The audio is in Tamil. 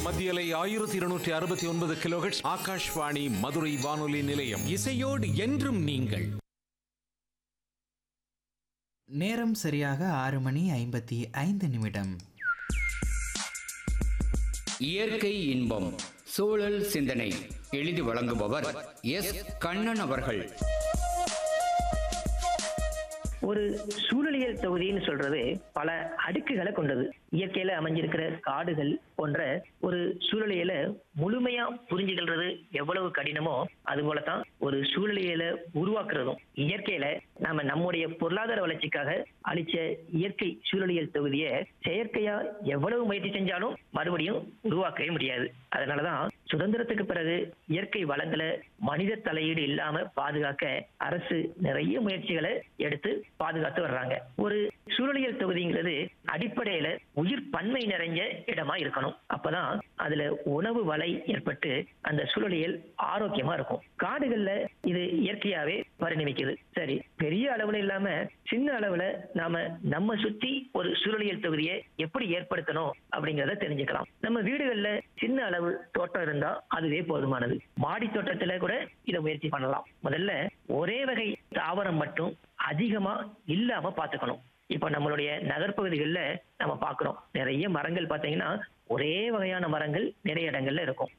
மத்தியலை ஆயிரத்தி இருநூற்றி அறுபத்தி ஒன்பது கிலோஹெட்ஸ் ஆகாஷ்வாணி மதுரை வானொலி நிலையம் இசையோடு என்றும் நீங்கள் நேரம் சரியாக ஆறு மணி ஐம்பத்தி ஐந்து நிமிடம் இயற்கை இன்பம் சூழல் சிந்தனை எழுதி வழங்குபவர் எஸ் கண்ணன் அவர்கள் ஒரு சூழலியல் தொகுதின்னு சொல்றது பல அடுக்குகளை கொண்டது இயற்கையில அமைஞ்சிருக்கிற காடுகள் போன்ற ஒரு சூழலியலை முழுமையா புரிஞ்சுக்கிறது எவ்வளவு கடினமோ அது போலதான் ஒரு சூழலியலை உருவாக்குறதும் இயற்கையில நாம நம்முடைய பொருளாதார வளர்ச்சிக்காக அளிச்ச இயற்கை சூழலியல் தொகுதியை செயற்கையா எவ்வளவு முயற்சி செஞ்சாலும் மறுபடியும் உருவாக்கவே முடியாது அதனாலதான் சுதந்திரத்துக்கு பிறகு இயற்கை வளங்களை மனித தலையீடு இல்லாம பாதுகாக்க அரசு நிறைய முயற்சிகளை எடுத்து பாதுகாத்து வர்றாங்க ஒரு சூழலியல் தொகுதிங்கிறது அடிப்படையில உயிர் பன்மை நிறைஞ்ச இடமா இருக்கணும் அப்பதான் அதுல உணவு வலை ஏற்பட்டு அந்த சூழலியல் ஆரோக்கியமா இருக்கும் காடுகள்ல இது இயற்கையாவே பரிணமிக்குது சரி பெரிய அளவுல இல்லாம சின்ன அளவுல நாம நம்ம சுத்தி ஒரு சூழலியல் தொகுதியை எப்படி ஏற்படுத்தணும் அப்படிங்கறத தெரிஞ்சுக்கலாம் நம்ம வீடுகள்ல சின்ன அளவு தோட்டம் இருந்தா அதுவே போதுமானது மாடி தோட்டத்துல கூட இதை முயற்சி பண்ணலாம் முதல்ல ஒரே வகை தாவரம் மட்டும் அதிகமா இல்லாம பாத்துக்கணும் இப்ப நம்மளுடைய நகர்ப்பகுதிகளில் நம்ம பார்க்கிறோம் நிறைய மரங்கள் பார்த்தீங்கன்னா ஒரே வகையான மரங்கள் நிறைய இடங்கள்ல இருக்கும்